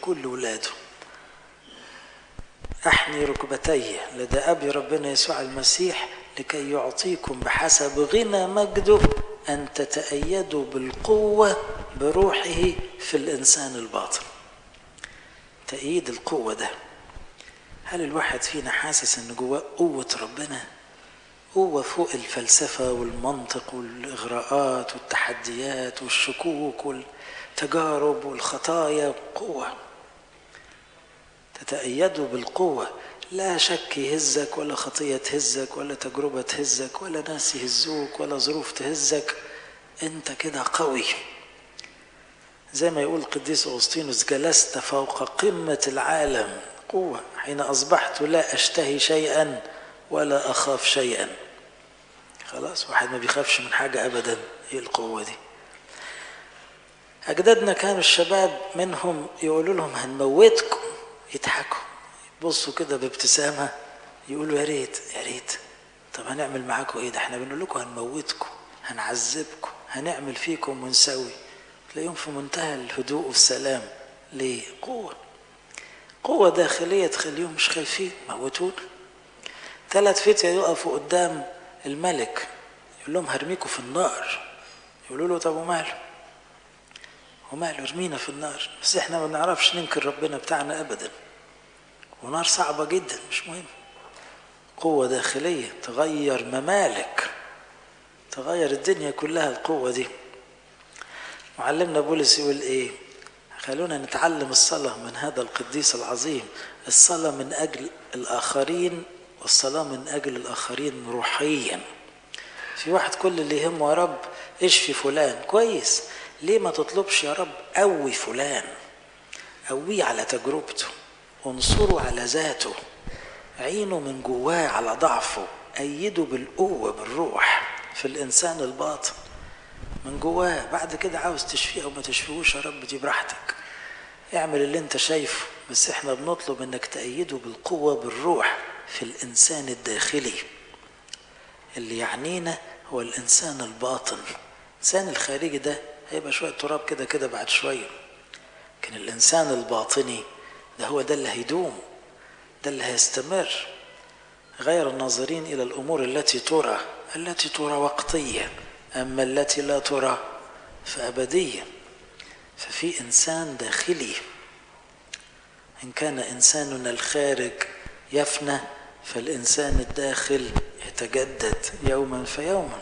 لكل ولاده أحني ركبتي لدى أبي ربنا يسوع المسيح لكي يعطيكم بحسب غنى مجده أن تتأيدوا بالقوة بروحه في الإنسان الباطن تأييد القوة ده هل الواحد فينا حاسس أن جواه قوة ربنا قوة فوق الفلسفة والمنطق والإغراءات والتحديات والشكوك والتجارب والخطايا قوة تتأيدوا بالقوة لا شك يهزك ولا خطية تهزك ولا تجربة تهزك ولا ناس يهزوك ولا ظروف تهزك انت كده قوي زي ما يقول القديس أغسطينوس جلست فوق قمة العالم قوة حين أصبحت لا أشتهي شيئا ولا أخاف شيئا خلاص واحد ما بيخافش من حاجة أبدا إيه القوة دي أجدادنا كانوا الشباب منهم يقولوا لهم هنموتكم يضحكوا يبصوا كده بابتسامة يقولوا يا ريت يا ريت طب هنعمل معاكم ايه ده احنا بنقول لكم هنموتكم هنعذبكم هنعمل فيكم ونسوي تلاقيهم في منتهى الهدوء والسلام ليه قوة قوة داخلية تخليهم مش خايفين موتونا ثلاث فتية يقفوا قدام الملك يقول لهم هرميكوا في النار يقولوا له طب وماله وماله ارمينا في النار بس احنا ما بنعرفش ننكر ربنا بتاعنا ابدا ونار صعبة جدا مش مهم قوة داخلية تغير ممالك تغير الدنيا كلها القوة دي معلمنا بولس يقول ايه خلونا نتعلم الصلاة من هذا القديس العظيم الصلاة من أجل الآخرين والصلاة من أجل الآخرين روحيا في واحد كل اللي يهمه يا رب اشفي فلان كويس ليه ما تطلبش يا رب قوي فلان قويه على تجربته انصره على ذاته عينه من جواه على ضعفه أيده بالقوة بالروح في الإنسان الباطن من جواه بعد كده عاوز تشفيه أو ما تشفيهوش يا رب دي براحتك اعمل اللي انت شايفه بس احنا بنطلب انك تأيده بالقوة بالروح في الإنسان الداخلي اللي يعنينا هو الإنسان الباطن الإنسان الخارجي ده هيبقى شوية تراب كده كده بعد شوية لكن الإنسان الباطني ده هو ده اللي هيدوم ده اللي هيستمر غير الناظرين إلى الأمور التي ترى التي ترى وقتية أما التي لا ترى فأبدية ففي إنسان داخلي إن كان إنساننا الخارج يفنى فالإنسان الداخل يتجدد يوما فيوما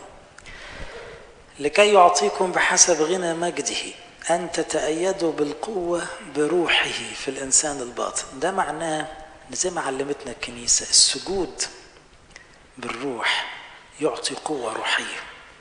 لكي يعطيكم بحسب غنى مجده أن تتأيدوا بالقوة بروحه في الإنسان الباطن ده معناه زي ما علمتنا الكنيسة السجود بالروح يعطي قوة روحية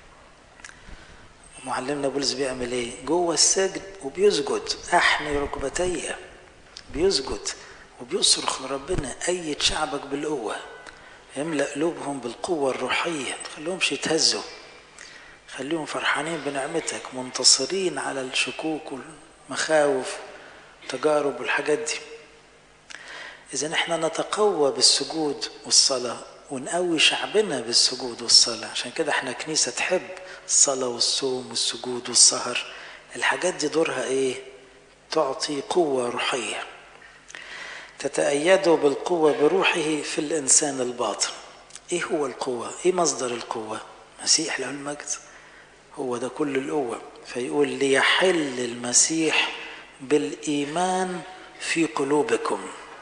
معلمنا بولس بيعمل ايه جوه السجد وبيسجد احني ركبتي بيسجد وبيصرخ لربنا ايد شعبك بالقوة يملأ قلوبهم بالقوة الروحية خليهمش يتهزوا خليهم فرحانين بنعمتك منتصرين على الشكوك والمخاوف التجارب والحاجات دي إذا احنا نتقوى بالسجود والصلاة ونقوي شعبنا بالسجود والصلاة عشان كده احنا كنيسة تحب الصلاة والصوم والسجود والسهر الحاجات دي دورها ايه تعطي قوة روحية تتأيدوا بالقوة بروحه في الإنسان الباطن ايه هو القوة ايه مصدر القوة مسيح له المجد هو ده كل القوة فيقول ليحل المسيح بالإيمان في قلوبكم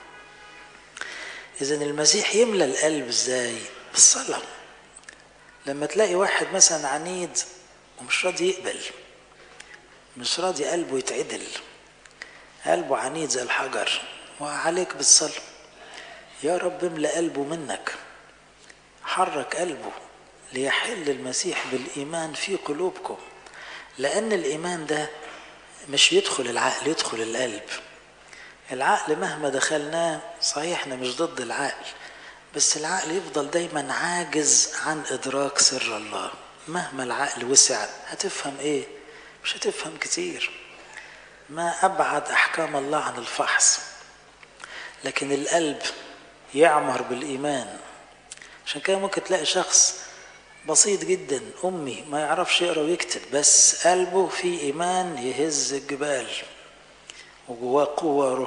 إذا المسيح يملى القلب إزاي؟ بالصلاة لما تلاقي واحد مثلا عنيد ومش راضي يقبل مش راضي قلبه يتعدل قلبه عنيد زي الحجر وعليك بالصلاة يا رب املى قلبه منك حرك قلبه ليحل المسيح بالإيمان في قلوبكم لأن الإيمان ده مش يدخل العقل يدخل القلب العقل مهما دخلناه صحيح احنا مش ضد العقل بس العقل يفضل دايما عاجز عن إدراك سر الله مهما العقل وسع هتفهم ايه مش هتفهم كتير ما أبعد أحكام الله عن الفحص لكن القلب يعمر بالإيمان عشان كده ممكن تلاقي شخص بسيط جدا أمي ما يعرفش يقرأ ويكتب بس قلبه فيه إيمان يهز الجبال وجواه قوة